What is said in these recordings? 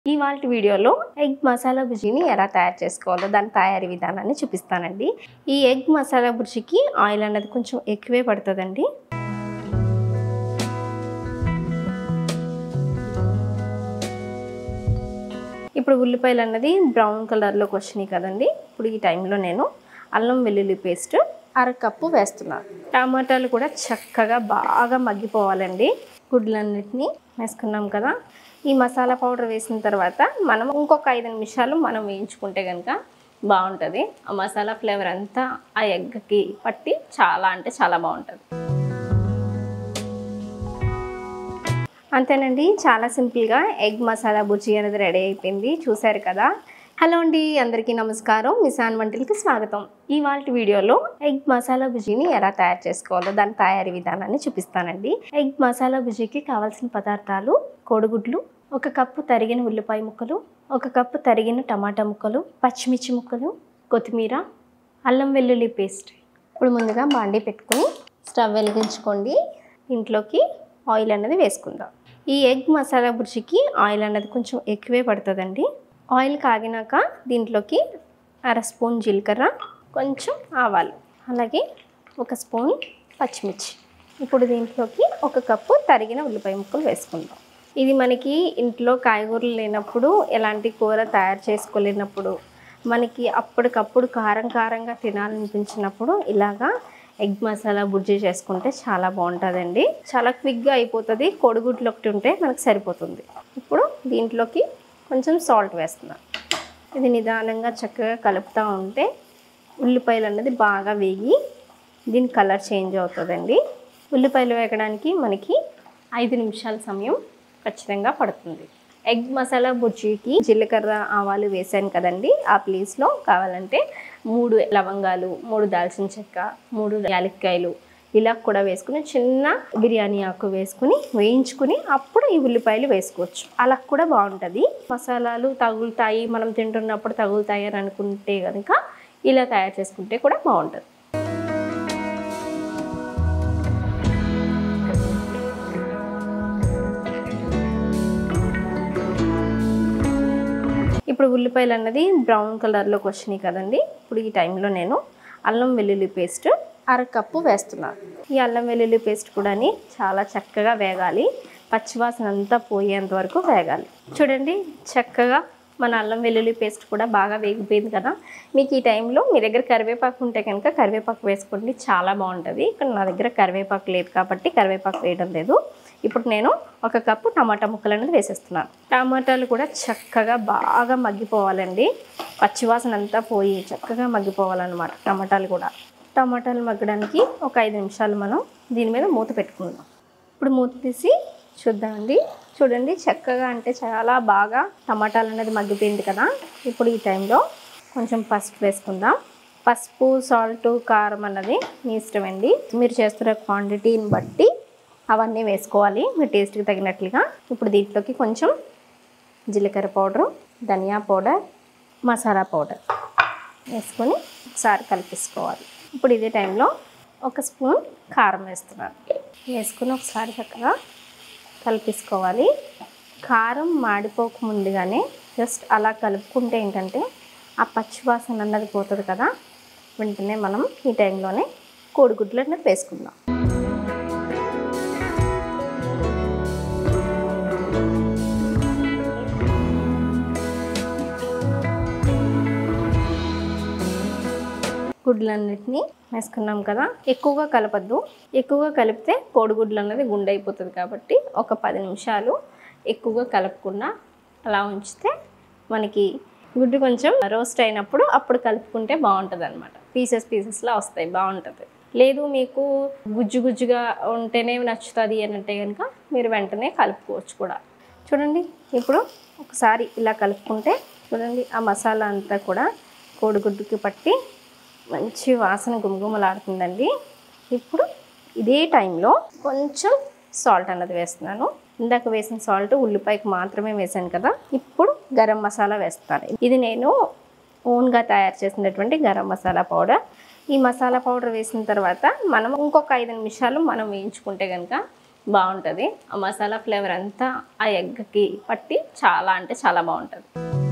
ఇవాళ వీడియోలో ఎగ్ మసాలా బుజ్జిని ఎలా తయారు చేసుకోవాలో దాని తయారీ విధానాన్ని చూపిస్తానండి ఈ ఎగ్ మసాలా బుజ్జికి ఆయిల్ అన్నది కొంచెం ఎక్కువే పడుతుందండి ఇప్పుడు ఉల్లిపాయలు అన్నది బ్రౌన్ కలర్లోకి వచ్చినాయి కదండి ఇప్పుడు ఈ టైంలో నేను అల్లం వెల్లుల్లి పేస్ట్ అరకప్పు వేస్తున్నాను టమాటాలు కూడా చక్కగా బాగా మగ్గిపోవాలండి గుడ్లన్నిటిని వేసుకున్నాం కదా ఈ మసాలా పౌడర్ వేసిన తర్వాత మనం ఇంకొక ఐదు నిమిషాలు మనం వేయించుకుంటే కనుక బాగుంటుంది ఆ మసాలా ఫ్లేవర్ అంతా ఆ ఎగ్కి పట్టి చాలా అంటే చాలా బాగుంటుంది అంతేనండి చాలా సింపుల్గా ఎగ్ మసాలా బుజ్జి అనేది రెడీ అయిపోయింది చూశారు కదా హలో అండి అందరికీ నమస్కారం మిసాన్ వంటలకి స్వాగతం ఇవాళ వీడియోలో ఎగ్ మసాలా బుజ్జిని ఎలా తయారు చేసుకోవాలో దాని తయారీ విధానాన్ని చూపిస్తానండి ఎగ్ మసాలా బుజ్జికి కావాల్సిన పదార్థాలు కోడిగుడ్లు ఒక కప్పు తరిగిన ఉల్లిపాయ ముక్కలు ఒక కప్పు తరిగిన టమాటా ముక్కలు పచ్చిమిర్చి ముక్కలు కొత్తిమీర అల్లం వెల్లుల్లి పేస్ట్ ఇప్పుడు ముందుగా బాండీ పెట్టుకుని స్టవ్ వెలిగించుకోండి ఇంట్లోకి ఆయిల్ అన్నది వేసుకుందాం ఈ ఎగ్ మసాలా బుర్జికి ఆయిల్ అన్నది కొంచెం ఎక్కువే పడుతుందండి ఆయిల్ కాగినాక దీంట్లోకి అర స్పూన్ జీలకర్ర కొంచెం ఆవాలు అలాగే ఒక స్పూన్ పచ్చిమిర్చి ఇప్పుడు దీంట్లోకి ఒక కప్పు తరిగిన ఉల్లిపాయ ముక్కలు వేసుకుందాం ఇది మనకి ఇంట్లో కాయగూరలు లేనప్పుడు ఎలాంటి కూర తయారు చేసుకోలేనప్పుడు మనకి అప్పటికప్పుడు కారం కారంగా తినాలనిపించినప్పుడు ఇలాగా ఎగ్ మసాలా బుజ్జి చేసుకుంటే చాలా బాగుంటుందండి చాలా క్విక్గా అయిపోతుంది కోడిగుడ్లు ఒకటి ఉంటే మనకు సరిపోతుంది ఇప్పుడు దీంట్లోకి కొంచెం సాల్ట్ వేస్తున్నాను ఇది నిదానంగా చక్కగా కలుపుతూ ఉంటే ఉల్లిపాయలు అన్నది బాగా వేగి దీని కలర్ చేంజ్ అవుతుందండి ఉల్లిపాయలు వేగడానికి మనకి ఐదు నిమిషాల సమయం ఖచ్చితంగా పడుతుంది ఎగ్ మసాలా బుజ్జికి జీలకర్ర ఆవాలు వేసాను కదండి ఆ ప్లేస్లో కావాలంటే మూడు లవంగాలు మూడు దాల్చిన చెక్క మూడు యాలక్కాయలు ఇలా కూడా వేసుకుని చిన్న బిర్యానీ ఆకు వేసుకుని వేయించుకుని అప్పుడు ఈ ఉల్లిపాయలు వేసుకోవచ్చు అలా కూడా బాగుంటుంది మసాలాలు తగులుతాయి మనం తింటున్నప్పుడు తగులుతాయి అని అనుకుంటే కనుక ఇలా తయారు చేసుకుంటే కూడా బాగుంటుంది ఇప్పుడు ఉల్లిపాయలు అన్నది బ్రౌన్ కలర్లోకి వచ్చినాయి కదండి ఇప్పుడు ఈ టైంలో నేను అల్లం వెల్లుల్లి పేస్ట్ అరకప్పు వేస్తున్నాను ఈ అల్లం వెల్లుల్లి పేస్ట్ కూడా చాలా చక్కగా వేగాలి పచ్చివాసన అంతా పోయేంత వరకు వేగాలి చూడండి చక్కగా మన అల్లం వెల్లుల్లి పేస్ట్ కూడా బాగా వేగిపోయింది కదా మీకు ఈ టైంలో మీ దగ్గర కరివేపాకు ఉంటే కనుక కరివేపాకు వేసుకోండి చాలా బాగుంటుంది ఇక్కడ నా దగ్గర కరివేపాకు లేదు కాబట్టి కరివేపాకు వేయడం లేదు ఇప్పుడు నేను ఒక కప్పు టమాటా ముక్కలు అనేది వేసేస్తున్నాను టమాటాలు కూడా చక్కగా బాగా మగ్గిపోవాలండి పచ్చివాసన అంతా పోయి చక్కగా మగ్గిపోవాలన్నమాట టమాటాలు కూడా టమాటాలు మగ్గడానికి ఒక ఐదు నిమిషాలు మనం దీని మీద మూత పెట్టుకుందాం ఇప్పుడు మూత తీసి చూద్దామండి చూడండి చక్కగా అంటే చాలా బాగా టమాటాలు అనేది మగ్గిపోయింది కదా ఇప్పుడు ఈ టైంలో కొంచెం పసుపు వేసుకుందాం పసుపు సాల్ట్ కారం అన్నది మీ ఇష్టం అండి మీరు చేస్తున్న క్వాంటిటీని బట్టి అవన్నీ వేసుకోవాలి మీ టేస్ట్కి తగినట్లుగా ఇప్పుడు దీంట్లోకి కొంచెం జీలకర్ర పౌడరు ధనియా పౌడర్ మసాలా పౌడర్ వేసుకొని ఒకసారి కలిపేసుకోవాలి ఇప్పుడు ఇదే టైంలో ఒక స్పూన్ కారం వేస్తున్నాను వేసుకుని ఒకసారి చక్కగా కలిపేసుకోవాలి కారం మాడిపోక ముందుగానే జస్ట్ అలా కలుపుకుంటే ఏంటంటే ఆ పచ్చివాసన అన్నది పోతుంది కదా వెంటనే మనం ఈ టైంలోనే కోడిగుడ్లు అన్నది వేసుకుందాం గుడ్లన్నిటిని వేసుకున్నాం కదా ఎక్కువగా కలపద్దు ఎక్కువగా కలిపితే కోడిగుడ్లు అన్నది గుండె అయిపోతుంది కాబట్టి ఒక పది నిమిషాలు ఎక్కువగా కలపకుండా అలా ఉంచితే మనకి గుడ్డు కొంచెం రోస్ట్ అయినప్పుడు అప్పుడు కలుపుకుంటే బాగుంటుంది అనమాట పీసెస్ పీసెస్లా వస్తాయి బాగుంటుంది లేదు మీకు గుజ్జు గుజ్జుగా ఉంటేనే నచ్చుతుంది అని అంటే కనుక మీరు వెంటనే కలుపుకోవచ్చు కూడా చూడండి ఇప్పుడు ఒకసారి ఇలా కలుపుకుంటే చూడండి ఆ మసాలా అంతా కూడా కోడిగుడ్డుకి పట్టి మంచి వాసన గుమగుమలాడుతుందండి ఇప్పుడు ఇదే టైంలో కొంచెం సాల్ట్ అన్నది వేస్తున్నాను ఇందాక వేసిన సాల్ట్ ఉల్లిపాయకి మాత్రమే వేసాను కదా ఇప్పుడు గరం మసాలా వేస్తాను ఇది నేను ఓన్గా తయారు చేసినటువంటి గరం మసాలా పౌడర్ ఈ మసాలా పౌడర్ వేసిన తర్వాత మనం ఇంకొక ఐదు నిమిషాలు మనం వేయించుకుంటే కనుక బాగుంటుంది ఆ మసాలా ఫ్లేవర్ అంతా ఆ ఎగ్కి పట్టి చాలా అంటే చాలా బాగుంటుంది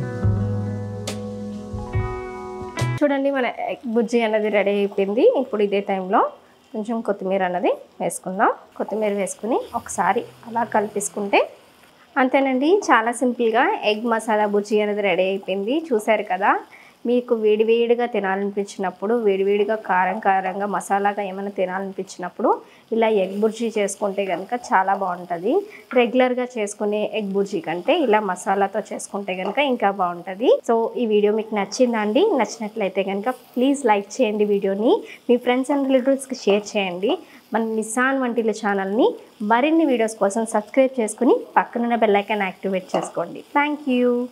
చూడండి మన ఎగ్ బుజ్జి అన్నది రెడీ అయిపోయింది ఇప్పుడు ఇదే టైంలో కొంచెం కొత్తిమీర అన్నది వేసుకుందాం కొత్తిమీర వేసుకుని ఒకసారి అలా కలిపేసుకుంటే అంతేనండి చాలా సింపుల్గా ఎగ్ మసాలా బుజ్జి అనేది రెడీ అయిపోయింది చూశారు కదా మీకు వేడివేడిగా తినాలనిపించినప్పుడు వేడివేడిగా కారం కారంగా మసాలాగా ఏమైనా తినాలనిపించినప్పుడు ఇలా ఎగ్ బుర్జీ చేసుకుంటే కనుక చాలా బాగుంటుంది రెగ్యులర్గా చేసుకునే ఎగ్ బుర్జీ కంటే ఇలా మసాలాతో చేసుకుంటే కనుక ఇంకా బాగుంటుంది సో ఈ వీడియో మీకు నచ్చిందా అండి నచ్చినట్లయితే కనుక ప్లీజ్ లైక్ చేయండి వీడియోని మీ ఫ్రెండ్స్ అండ్ రిలేటివ్స్కి షేర్ చేయండి మన మిసాన్ వంటిల ఛానల్ని మరిన్ని వీడియోస్ కోసం సబ్స్క్రైబ్ చేసుకుని పక్కనున్న బెల్ ఐకాన్ యాక్టివేట్ చేసుకోండి థ్యాంక్ యూ